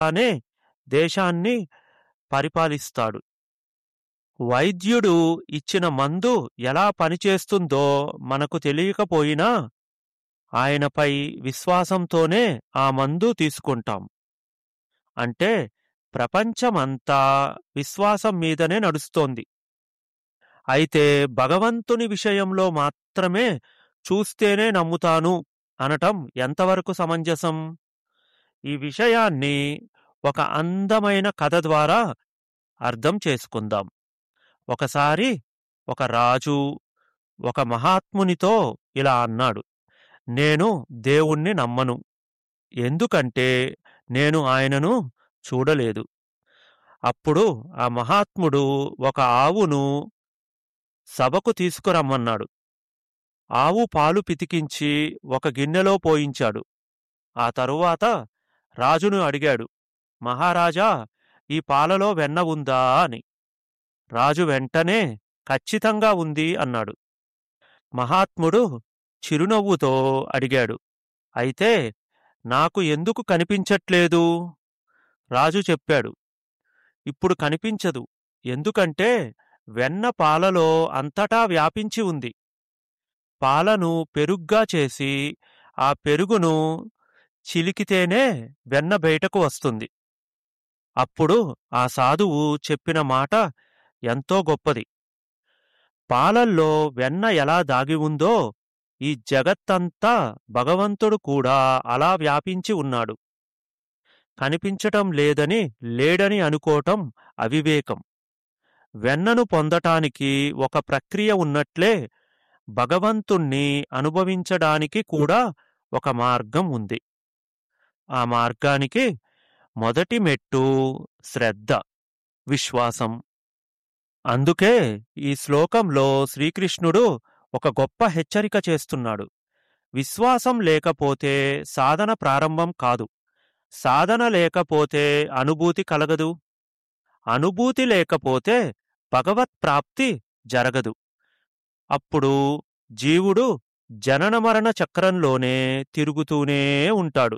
ద్వారానే దేశాన్ని పరిపాలిస్తాడు వైద్యుడు ఇచ్చిన మందు ఎలా పనిచేస్తుందో మనకు తెలియకపోయినా ఆయనపై విశ్వాసంతోనే ఆ మందు తీసుకుంటాం అంటే ప్రపంచమంతా విశ్వాసం మీదనే నడుస్తోంది అయితే భగవంతుని విషయంలో మాత్రమే చూస్తేనే నమ్ముతాను అనటం ఎంతవరకు సమంజసం ఈ విషయాన్ని ఒక అందమైన కథ ద్వారా అర్థం చేసుకుందాం ఒకసారి ఒక రాజు ఒక మహాత్మునితో ఇలా అన్నాడు నేను దేవుణ్ణి నమ్మను ఎందుకంటే నేను ఆయనను చూడలేదు అప్పుడు ఆ మహాత్ముడు ఒక ఆవును సభకు తీసుకురమ్మన్నాడు ఆవు పాలు పితికించి ఒక గిన్నెలో పోయించాడు ఆ తరువాత రాజును అడిగాడు మహారాజా ఈ పాలలో వెన్న ఉందా అని రాజు వెంటనే ఖచ్చితంగా ఉంది అన్నాడు మహాత్ముడు చిరునవ్వుతో అడిగాడు అయితే నాకు ఎందుకు కనిపించట్లేదు రాజు చెప్పాడు ఇప్పుడు కనిపించదు ఎందుకంటే వెన్న పాలలో అంతటా వ్యాపించి ఉంది పాలను పెరుగ్గా చేసి ఆ పెరుగును చిలికితేనే వెన్న బయటకు వస్తుంది అప్పుడు ఆ సాధువు చెప్పిన మాట ఎంతో గొప్పది పాలల్లో వెన్న ఎలా దాగి ఉందో ఈ జగత్తంతా భగవంతుడు కూడా అలా వ్యాపించి ఉన్నాడు కనిపించటం లేదని లేడని అనుకోవటం అవివేకం వెన్నను పొందటానికి ఒక ప్రక్రియ ఉన్నట్లే భగవంతుణ్ణి అనుభవించడానికి కూడా ఒక మార్గం ఉంది ఆ మార్గానికి మొదటి మెట్టు శ్రద్ధ విశ్వాసం అందుకే ఈ శ్లోకంలో శ్రీకృష్ణుడు ఒక గొప్ప హెచ్చరిక చేస్తున్నాడు విశ్వాసం లేకపోతే సాధన ప్రారంభం కాదు సాధన లేకపోతే అనుభూతి కలగదు అనుభూతి లేకపోతే భగవత్ ప్రాప్తి జరగదు అప్పుడు జీవుడు జనన మరణ చక్రంలోనే తిరుగుతూనే ఉంటాడు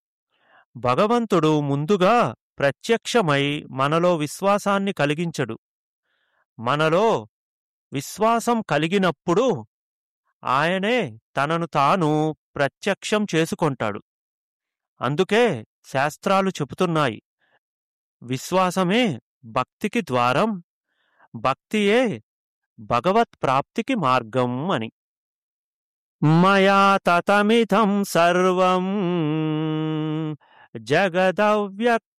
భగవంతుడు ముందుగా ప్రత్యక్షమై మనలో విశ్వాసాన్ని కలిగించడు మనలో విశ్వాసం కలిగినప్పుడు ఆయనే తనను తాను ప్రత్యక్షం చేసుకొంటాడు అందుకే శాస్త్రాలు చెబుతున్నాయి విశ్వాసమే భక్తికి ద్వారం భక్తియే భగవత్ ప్రాప్తికి మార్గం అని మయా తతమిథం సర్వం జగదవ్యక్త